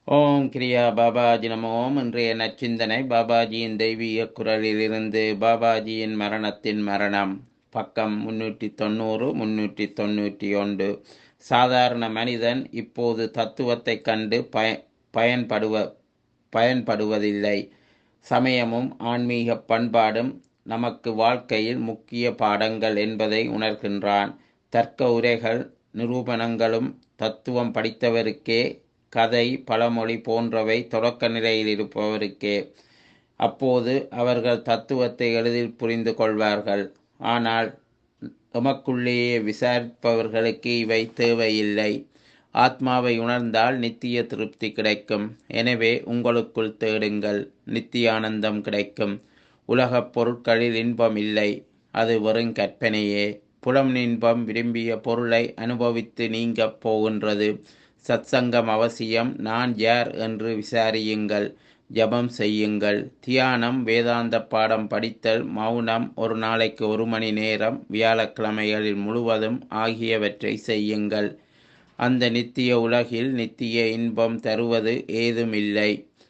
ஓம் கிரியா பாபாஜி நம ஓம் இன்றைய நச்சிந்தனை பாபாஜியின் தெய்வீக குரலிலிருந்து பாபாஜியின் மரணத்தின் மரணம் பக்கம் முன்னூற்றி தொண்ணூறு முன்னூற்றி தொண்ணூற்றி ஒன்று சாதாரண மனிதன் இப்போது தத்துவத்தைக் கண்டு பய பயன்படுவ பயன்படுவதில்லை சமயமும் ஆன்மீக பண்பாடும் நமக்கு வாழ்க்கையில் முக்கிய பாடங்கள் என்பதை உணர்கின்றான் தர்க்க உரைகள் நிரூபணங்களும் தத்துவம் படித்தவருக்கே கதை பழமொழி போன்றவை தொடக்க நிலையில் இருப்பவருக்கே அப்போது அவர்கள் தத்துவத்தை எளிதில் புரிந்து கொள்வார்கள் ஆனால் எமக்குள்ளேயே விசாரிப்பவர்களுக்கு இவை தேவையில்லை ஆத்மாவை உணர்ந்தால் நித்திய திருப்தி கிடைக்கும் எனவே உங்களுக்குள் தேடுங்கள் நித்திய ஆனந்தம் கிடைக்கும் உலகப் பொருட்களில் இன்பம் இல்லை அது வெறும் கற்பனையே புலம் இன்பம் விரும்பிய பொருளை அனுபவித்து நீங்கப் போகின்றது சத்சங்கம் அவசியம் நான் யார் என்று விசாரியுங்கள் ஜபம் செய்யுங்கள் தியானம் வேதாந்த பாடம் படித்தல் மௌனம் ஒரு நாளைக்கு ஒரு மணி நேரம் வியாழக்கிழமைகளில் முழுவதும் ஆகியவற்றை செய்யுங்கள் அந்த நித்திய உலகில் நித்திய இன்பம் தருவது ஏதுமில்லை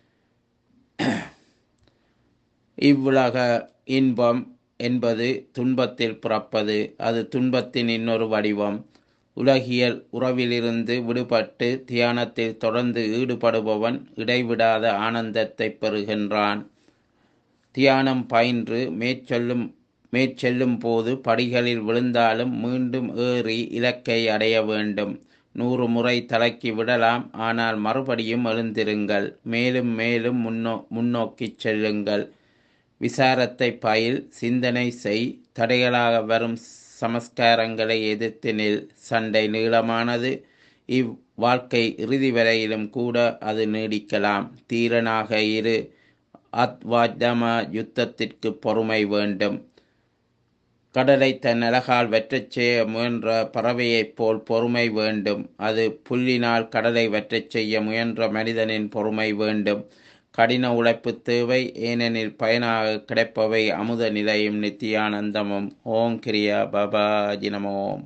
இவ்வுலக இன்பம் என்பது துன்பத்தில் பிறப்பது அது துன்பத்தின் இன்னொரு வடிவம் உலகியல் உறவிலிருந்து விடுபட்டு தியானத்தில் தொடர்ந்து ஈடுபடுபவன் இடைவிடாத ஆனந்தத்தை பெறுகின்றான் தியானம் பயின்று மேற்சொல்லும் மேற்செல்லும் போது படிகளில் விழுந்தாலும் மீண்டும் ஏறி இலக்கை அடைய வேண்டும் நூறு முறை தலைக்கி விடலாம் ஆனால் மறுபடியும் எழுந்திருங்கள் மேலும் மேலும் முன்னோ முன்னோக்கி செல்லுங்கள் விசாரத்தை பயில் சிந்தனை செய் தடைகளாக வரும் சமஸ்காரங்களை எதிர்த்து நில் சண்டை நீளமானது இவ் வாழ்க்கை இறுதி வரையிலும் கூட அது நீடிக்கலாம் தீரனாக இரு அத்வாஜம யுத்தத்திற்கு பொறுமை வேண்டும் கடலை தன் அழகால் வெற்றச் செய்ய முயன்ற பறவையைப் போல் பொறுமை வேண்டும் அது புல்லினால் கடலை வெற்றச் செய்ய முயன்ற மனிதனின் பொறுமை வேண்டும் கடின உழைப்பு தேவை ஏனெனில் பயனாக கிடைப்பவை அமுத நிலையும் நித்தியானந்தமும் ஓம் கிரியா பாபாஜி நமோம்